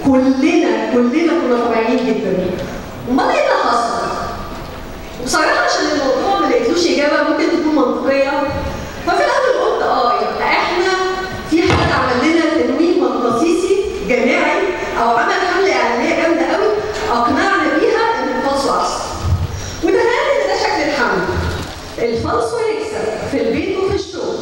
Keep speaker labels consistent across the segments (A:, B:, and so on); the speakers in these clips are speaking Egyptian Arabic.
A: كلنا كلنا كنا طبيعيين جدا امال ايه اللي حصل؟ بصراحه عشان الموضوع ما لقيتلوش اجابه ممكن تكون منطقيه ففي الاول قلت اه يبقى احنا في حد عمل لنا تنويم مغناطيسي جماعي او عمل حمله اعلانيه جامده قوي اقنعنا بيها ان الفالصو احسن وتخيل ان ده شكل الحمل الفالصو يكسب في البيت وفي الشغل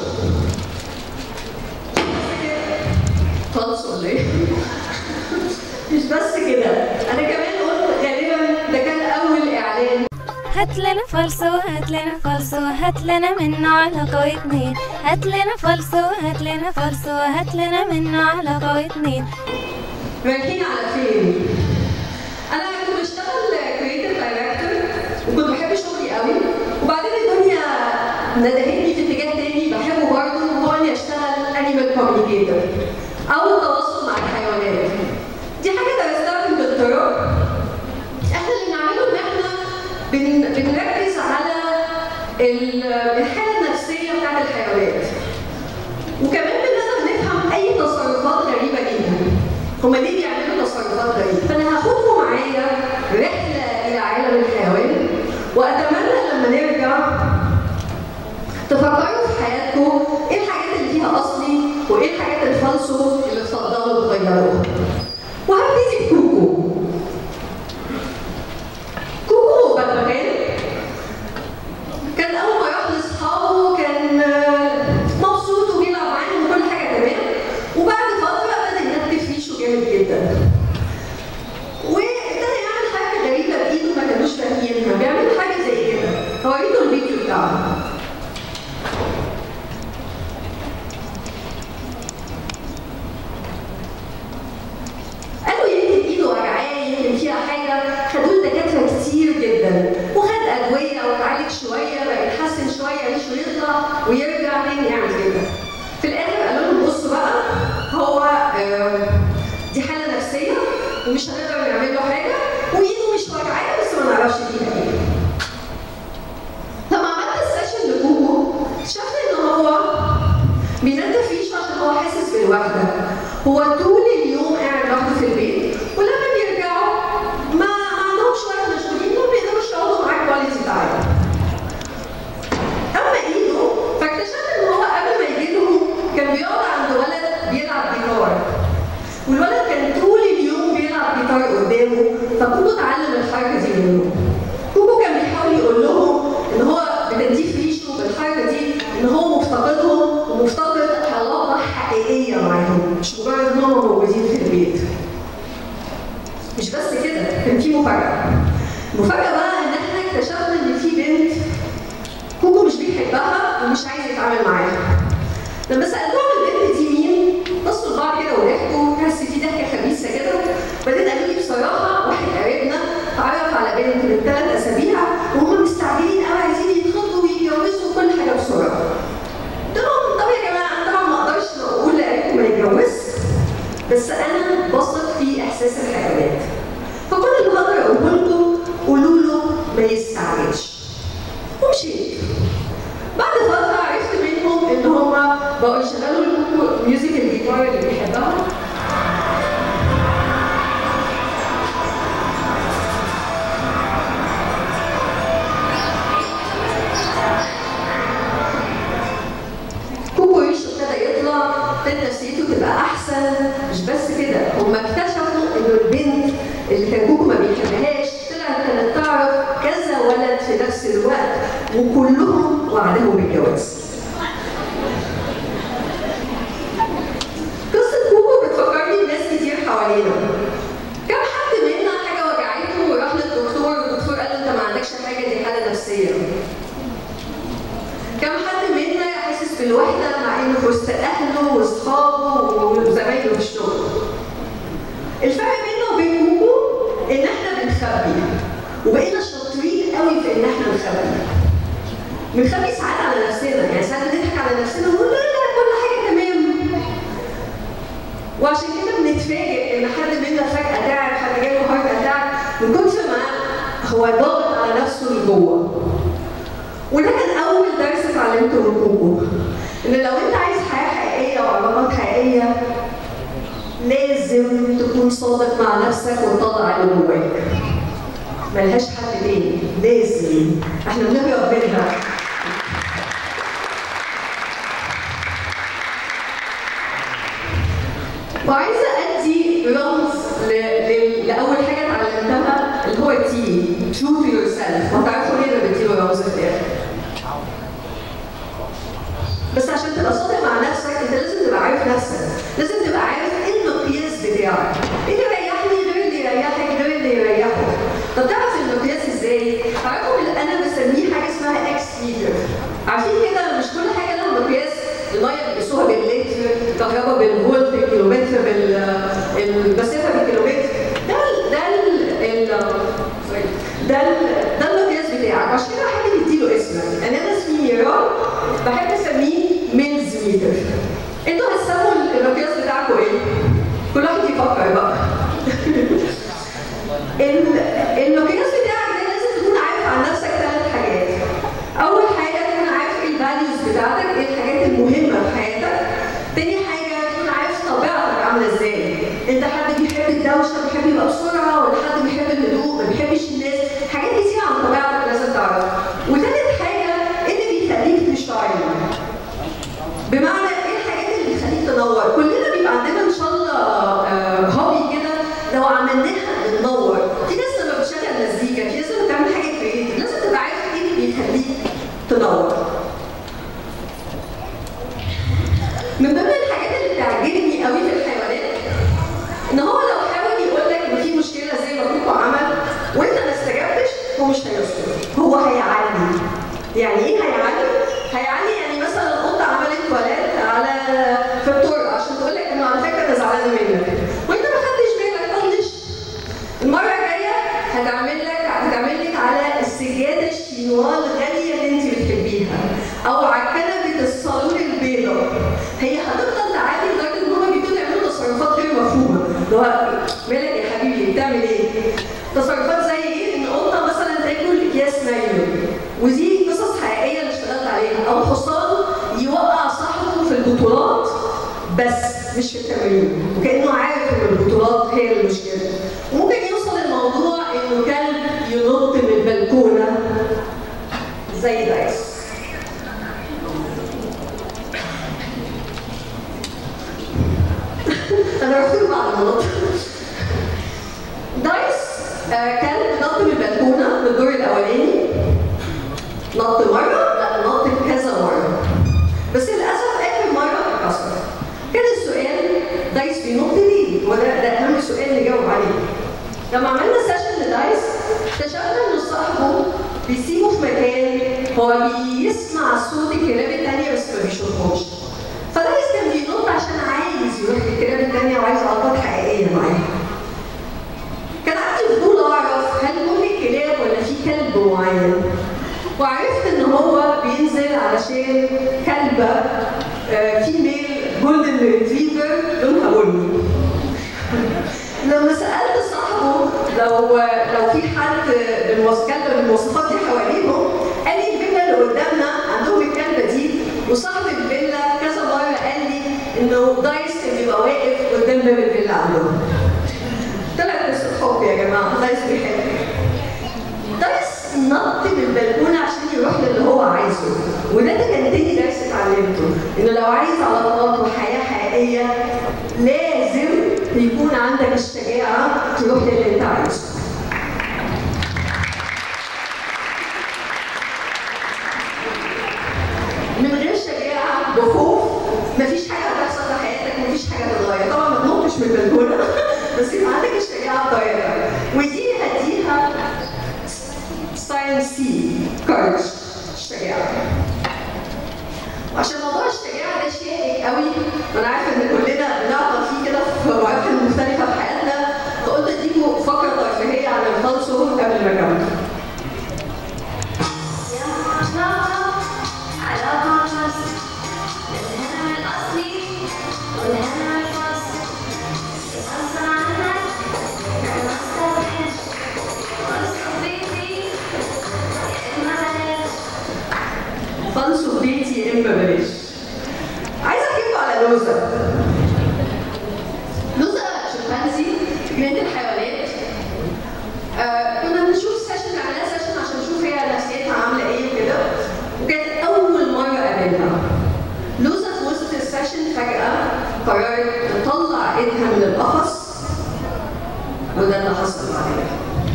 A: فالصو ولا ايه؟ مش بس كده انا كمان قلت غالبا ده كان اول اعلان
B: هات لنا فالصو هات لنا فالصو هات لنا منه علاقة اتنين هات لنا فالصو هات لنا فالصو هات لنا منه علاقة اتنين
A: رايحين على فين؟ انا كنت بشتغل كريتيف دايركتور وكنت بحب شغلي قوي وبعدين الدنيا ندهتني في اتجاه تاني بحبه برضه وهو اني اشتغل انيمال كوميونيكيتور او التواصل مع الحيوانات دي حاجه درستها في الدكتوراه احنا اللي بنعمله ان احنا بن... بنركز على ال- الحاله النفسيه بتاعت الحيوانات وكمان بنقدر نفهم اي تصرفات غريبه ليهم هما ليه بيعملوا تصرفات غريبه فانا هاخدكم معايا رحله الى عالم الحيوان واتمنى لما نرجع تفكروا في حياتكم ايه الحاجات اللي فيها اصلي وايه الحاجات الفالصو اللي تفضلوا تغيروها وهبتدي بكوكو كوكو بغبغان كان اول ما راح لاصحابه كان آه، مبسوط وبيلعب معاهم وكل حاجه تمام وبعد فتره ابتدى ينتف ريشه جامد جدا وابتدى يعمل حاجه غريبه بايده ما كانوش فاهمينها بيعمل حاجه زي كده هوريكم الفيديو بتاعه قالوا يمكن ايده وجعاه يمكن فيها حاجه خدوه لدكاتره كتير جدا وخد ادويه واتعالج شويه بقى يتحسن شويه ريشه يطلع ويرجع تاني يعمل كده. في الاخر قالوا لهم بصوا بقى هو آه، دي حاله نفسيه ومش هنقدر نعمل له حاجه وايده مش وجعاه بس ما نعرفش فيها ايه. لما عملت السيشن لكوكو اكتشفت ان هو بينظف ريشه عشان هو حاسس بالوحده هو طول اليوم قاعد لوحده في البيت ولما بيرجعوا ما ما عندهمش وقت مشغولين ما بيقدروش يقعدوا معاه كواليتي تايم اما ايده فاكتشفت ان هو قبل ما يجي لهم كان بيقعد عند ولد بيلعب جيتار والولد كان طول اليوم بيلعب جيتار قدامه فكوكو اتعلم الحركه دي منه كوكو كان بيحاول يقول لهم ان هو بتنظيف ريشه بالحركه دي ان هو مفتقدهم ومفتقد علاقه حقيقيه معاهم مش مجرد ان هم موجودين في البيت مش بس كده كان في مفاجاه المفاجاه بقى ان احنا اكتشفنا ان في بنت كوكو مش بيحبها ومش عايز يتعامل معاها لما سالتهم البنت دي مين بصوا لبعض كده وضحكوا تحس في ضحكه خبيثه كده بعدين قالوا لي بصراحه واحد قريبنا اتعرف على بنت من ثلاث اسابيع وهم مستعجلين قوي عايزين يتخطبوا ويتجوزوا كل حاجه بسرعه. قلت لهم طب يا جماعه انا طبعا ما اقدرش اقول لقريبكم ما يتجوزش بس انا بثق في احساس الحيوانات. فكل اللي هقدر اقوله لكم قولوا له ما يستعجلش. ومشيت. بعد فتره عرفت منهم ان هم بقوا يشغلوا لكم ميوزك الجيتار اللي بيحبها كوكو ريشه ابتدى يطلع ابتدى نفسيته تبقى احسن مش بس كده هم اكتشفوا انه البنت اللي كان كوكو ما بيحبهاش طلعت كانت تعرف كذا ولد في نفس الوقت وكلهم وعدهم بالجواز قصة كوكو بتفكرني بناس كتير حوالينا كم حد منا حاجة وجعته وراح للدكتور والدكتور قال له انت ما عندكش حاجة دي حالة نفسية كم حد منا حاسس بالوحدة مع انه في وسط اهله واصحابه وزمايله في الشغل الفرق بيننا وبين كوكو ان احنا بنخبي وبقينا شاطرين قوي في ان احنا نخبي بنخبي ساعات على نفسنا يعني ساعات بنضحك على نفسنا ونقول لا لا كل حاجه تمام وعشان كده بنتفاجئ ان حد منا فجاه تعب حد جاله هارت اتاك من كتر ما هو ضاغط على نفسه لجوه وده كان اول درس اتعلمته من كوكو ان لو انت عايز حياه حقيقيه وعلاقات حقيقيه لازم تكون صادق مع نفسك وتطلع اللي جواك ملهاش حل تاني لازم احنا بنهرب منها وعايزه ادي رمز ل... ل... لاول حاجه اتعلمتها اللي هو تي true to yourself وهتعرفوا ليه انا بديله رمز في الاخر بس عشان تبقى صادق مع نفسك انت لازم تبقى عارف نفسك لازم تبقى عارف ايه المقياس بتاعك ايه اللي يريحني غير اللي يريحك غير اللي يريحه طب تعرف المقياس ازاي؟ تعرفوا اللي انا بسميه حاجه اسمها اكس ميتر عارفين كده مش كل حاجه لها مقياس الميه بيقيسوها باللتر الكهرباء بالفولت بالكيلومتر بالمسافه بالكيلومتر ده ال ده ال ال ده ال ده المقياس بتاعك عشان كده بحب نديله اسم يعني انا اسمي ميران بحب اسميه ميلز ميتر انتوا هتسموا المقياس بتاعكم ايه؟ كل واحد يفكر بقى المقياس بتاعك ده لازم تكون عارف عن نفسك ثلاث حاجات اول حاجه تكون عارف ايه الفاليوز بتاعتك ايه الحاجات المهمه في حياتك تاني حاجه تكون عارف طبيعتك عامله ازاي انت حد بيحب الدوشه بيحب يبقى بسرعه ولا حد بيحب الهدوء ما بيحبش الناس حاجات كتير عن طبيعتك لازم تعرفها وتالت حاجه ايه اللي بيخليك تشاين بمعنى ايه الحاجات اللي بتخليك تنور كلنا بيبقى عندنا ان شاء الله هوبي كده لو عملناها بتنور في ناس لما بتشغل مزيكا في ناس لما بتعمل حاجه كريتيف لازم تبقى عارف ايه اللي بيخليك تنور من ضمن الحاجات اللي بتعجبني قوي في الحيوانات ان هو لو حاول يقول لك ان في مشكله زي ما كوكو عمل وانت ما استجبتش هو مش هيسكت هو هيعلي يعني ايه هيعلي؟ هيعلي يعني مثلا القطه عملت ولاد على في الطرق عشان تقول لك انه على فكره انا زعلانه منك وانت ما خدتش بالك طنش المره الجايه هتعمل لك هتعمل لك على السجاده الشينوا الغاليه اللي انت بتحبيها او على كنبه الصالون البيضاء هي هتفضل تعالي لدرجه ان هم بيبتدوا يعملوا تصرفات غير مفهومه اللي هو مالك يا حبيبي بتعمل ايه؟ تصرفات زي ايه؟ ان قطه مثلا تاكل اكياس نايلون ودي قصص حقيقيه اللي اشتغلت عليها او حصان يوقع صاحبه في البطولات بس مش في التمرين وكانه عارف ان البطولات هي المشكله وممكن يوصل الموضوع انه كلب ينط من البلكونه زي دايس انا رحت له بعد ما نط دايس آه كلب نط من البلكونه من الدور الاولاني نط مره لا نط كذا مره بس للاسف اخر مره اتكسر كان السؤال دايس بينط ليه؟ وده ده اهم سؤال نجاوب عليه لما عملنا سيشن لدايس اكتشفنا ان صاحبه بيسيبه في مكان هو بيسمع صوت الكلاب التانية بس ما بيشوفهمش فدايس كان بينط عشان عايز يروح للكلاب التانية وعايز علاقات حقيقية معاها كان عندي فضول اعرف هل كل الكلاب ولا في كلب معين وعرفت ان هو بينزل علشان كلبه آه فيميل جولدن ريتريفر لونها بني لما سالت صاحبه لو لو في حد كلب بالمواصفات دي حواليهم قال لي الفيلا اللي قدامنا عندهم الكلبه دي وصاحب الفيلا كذا مره قال لي انه دايس كان بيبقى واقف قدام باب الفيلا عندهم طلعت قصه حب يا جماعه دايس بيحب دايس نط من البلكونه عشان يروح للي هو عايزه وده ده كان تاني درس اتعلمته انه لو عايز علاقات وحياه حقيقيه لازم يكون عندك الشجاعه تروح للي انت عايزه من غير شجاعه بخوف مفيش حاجه هتحصل في حياتك مفيش حاجه هتتغير طبعا ما تنطش من البلكونه بس يبقى عندك الشجاعه بطريقه ودي هديها ساين سي كارج الشجاعه وعشان موضوع الشجاعه ده شائك قوي وانا عارفه ان كلنا بنعطل فيه كده في مراحل مختلفه في حياتنا فقلت اديكم فقره ترفيهيه عن الفلسفه قبل ما اكمل
B: والهنا الفصل يتأثر عنك
A: اللي حصل بعدين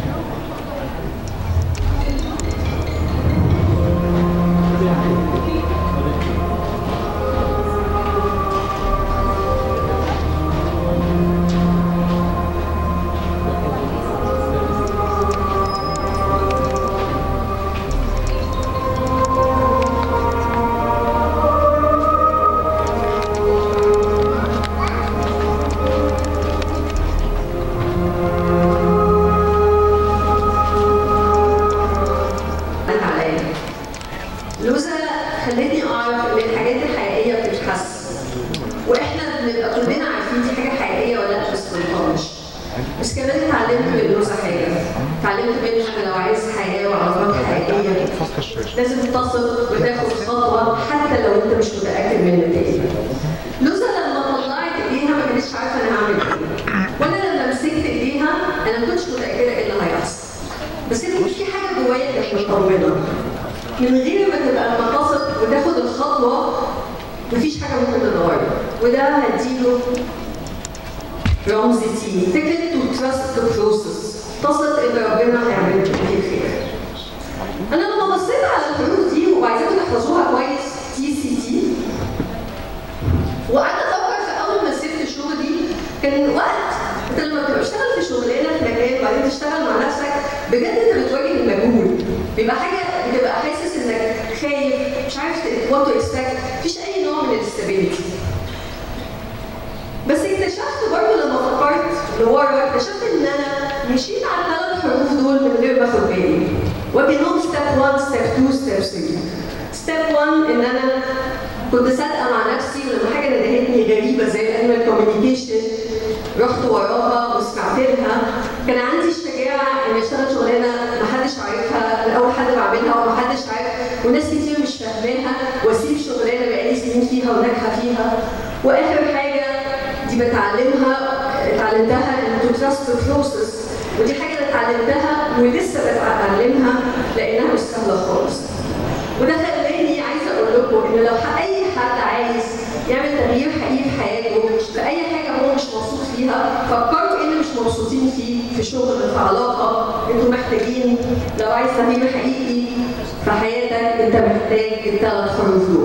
A: عدت عليا لوزة خلتني اعرف ان الحاجات الحقيقيه بتتحس واحنا بنبقى كلنا عارفين دي حاجه حقيقيه ولا لا بس ما بنقولش بس كمان اتعلمت من لوزة حاجه اتعلمت منها ان لو عايز حياه وعلاقات حقيقيه لازم تثق وتاخد خطوه حتى لو انت مش متاكد من النتائج لوزة لما طلعت ايديها ما كانتش عارفه انا هعمل ايه وانا لما مسكت ايديها انا ما كنتش متاكده ايه اللي هيحصل بس انت في حاجه جوايا كانت مطمنه من غير ما تبقى لما تثق وتاخد الخطوه مفيش حاجه ممكن تتغير وده هديله رمز تي فكره تو تراست ذا بروسس تثق ان ربنا هيعمل لك خير انا لما بصيت على الحروف دي وعايزاكم تحفظوها كويس تي سي تي وقعدت افكر في اول ما سبت شغلي كان وقت انت لما بتبقى بتشتغل في شغلانه في مكان وبعدين تشتغل مع نفسك بجد انت بتواجه المجهول بيبقى حاجه بتبقى حاسس انك خايف مش عارف وات تو اكسبكت مفيش اي نوع من الاستابيليتي بس اكتشفت برضه لما فكرت لورا اكتشفت ان انا مشيت على الثلاث حروف دول من غير ما اخد بالي وكانهم ستيب 1 ستيب 2 ستيب 3 ستيب 1 ان انا كنت صادقه مع نفسي ولما حاجه ندهتني غريبه زي الانوال كوميونيكيشن رحت وراها وسمعت لها كان عندي الشجاعه اني اشتغل شغلانه محدش عارفها من اول حد بعملها ومحدش عارف وناس كتير مش فاهماها واسيب شغلانه بقالي سنين فيها وناجحه فيها واخر حاجه دي بتعلمها اتعلمتها ان تو تراست بروسس ودي حاجه انا اتعلمتها ولسه بتعلمها لانها مش سهله خالص وده خلاني عايزه اقول لكم ان لو اي حد عايز يعمل تغيير حقيقي في حياته في اي حاجه هو مش مبسوط فيها فكروا ايه اللي مش مبسوطين فيه في شغل في علاقه انتوا محتاجين لو عايز تغيير حقيقي في حياتك انت محتاج الثلاث حروف دول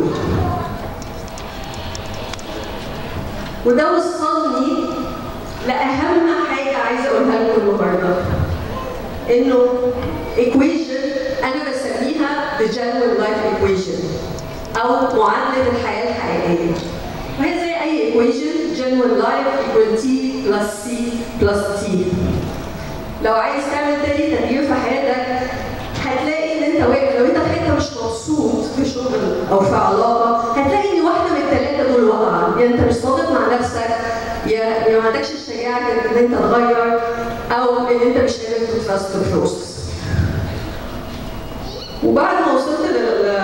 A: وده وصلني لاهم حاجه عايزه اقولها لكم النهارده انه equation انا بسميها the genuine life equation او معادله الحياه الحقيقيه وهي زي اي equation genuine life equal t plus c plus t لو عايز تعمل تاني تغيير في حياتك هتلاقي ان انت واقف لو انت في حته مش مبسوط في شغل او في علاقه هتلاقي ان واحده من الثلاثه دول واقعه يا انت مش صادق مع نفسك يا يا ما عندكش الشجاعه ان انت تغير او ان انت مش قادر تتراست بروسس وبعد ما وصلت لل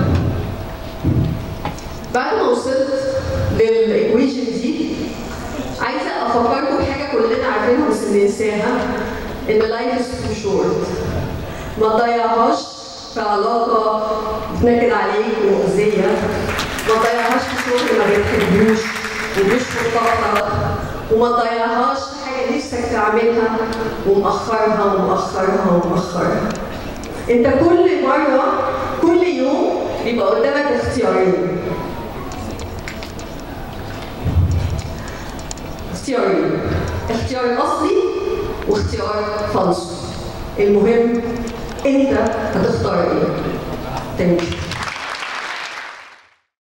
A: بعد ما وصلت للايكويشن دي عايزه افكركم بحاجه كلنا عارفينها بس بننساها ان لايف از تو شورت ما تضيعهاش في علاقه بتنكد عليك ومؤذيه ما تضيعهاش في شغل ما بتحبوش ومش مطلقه وما تضيعهاش في حاجه نفسك تعملها ومأخرها ومأخرها ومأخرها انت كل مره كل يوم بيبقى قدامك اختيارين اختيارين اختيار اصلي واختيار فالص المهم انت هتختار ايه تاني